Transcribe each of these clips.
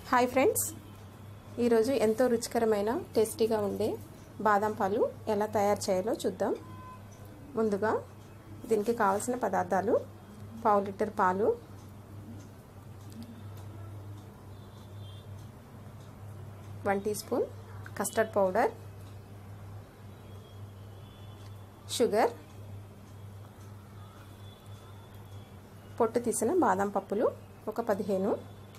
hi friends ఈరోజు ఎంతో రుచికరమైన టేస్టీగా ఉండే బాదం పాలు ఎలా తయారు చేయాలో చూద్దాం ముందుగా దీనికి కావాల్సిన పదార్థాలు పావు లీటర్ పాలు one tea spoon custard powder sugar పొట్టు తీసిన బాదం పప్పులు ఒక పదిహేను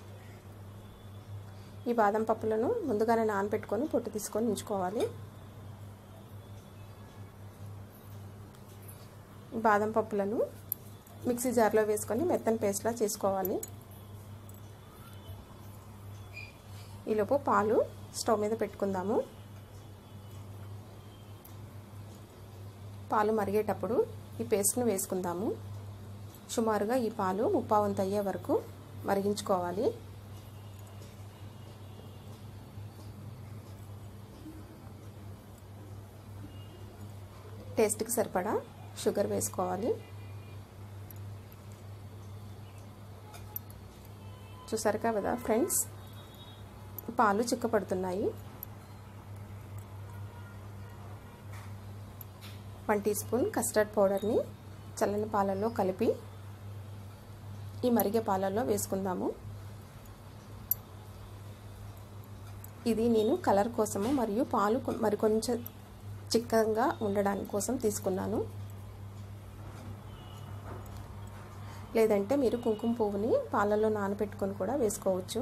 ఈ బాదం పప్పులను ముందుగానే నానబెట్టుకొని పొట్టు తీసుకొని ఉంచుకోవాలి ఈ బాదం పప్పులను మిక్సీ జార్లో వేసుకొని మెత్తని పేస్ట్లా చేసుకోవాలి ఈలోపు పాలు స్టవ్ మీద పెట్టుకుందాము పాలు మరిగేటప్పుడు ఈ పేస్ట్ను వేసుకుందాము సుమారుగా ఈ పాలు ముప్పావంత అయ్యే వరకు మరిగించుకోవాలి టేస్ట్కి సరిపడా షుగర్ వేసుకోవాలి చూసారు కదా ఫ్రెండ్స్ పాలు చిక్కపడుతున్నాయి వన్ టీ స్పూన్ కస్టర్డ్ పౌడర్ని చల్లని పాలల్లో కలిపి ఈ మరిగే పాలల్లో వేసుకుందాము ఇది నేను కలర్ కోసము మరియు పాలు మరి కొంచెం చిక్కగా ఉండడానికి కోసం తీసుకున్నాను లేదంటే మీరు కుంకుమ పువ్వుని పాలల్లో నానబెట్టుకొని కూడా వేసుకోవచ్చు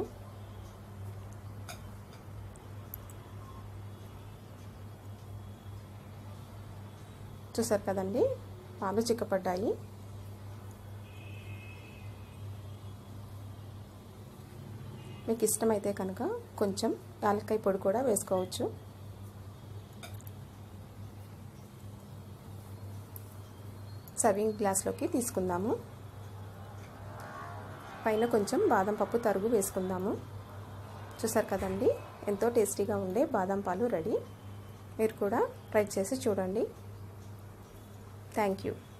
చూసారు కదండి పాలు చిక్కపడ్డాయి మీకు ఇష్టమైతే కనుక కొంచెం యాలక్కాయ పొడి కూడా వేసుకోవచ్చు సర్వింగ్ గ్లాస్లోకి తీసుకుందాము పైన కొంచెం బాదం పప్పు తరుగు వేసుకుందాము చూసారు కదండి ఎంతో టేస్టీగా ఉండే బాదం పాలు రెడీ మీరు కూడా ట్రై చేసి చూడండి థ్యాంక్ యూ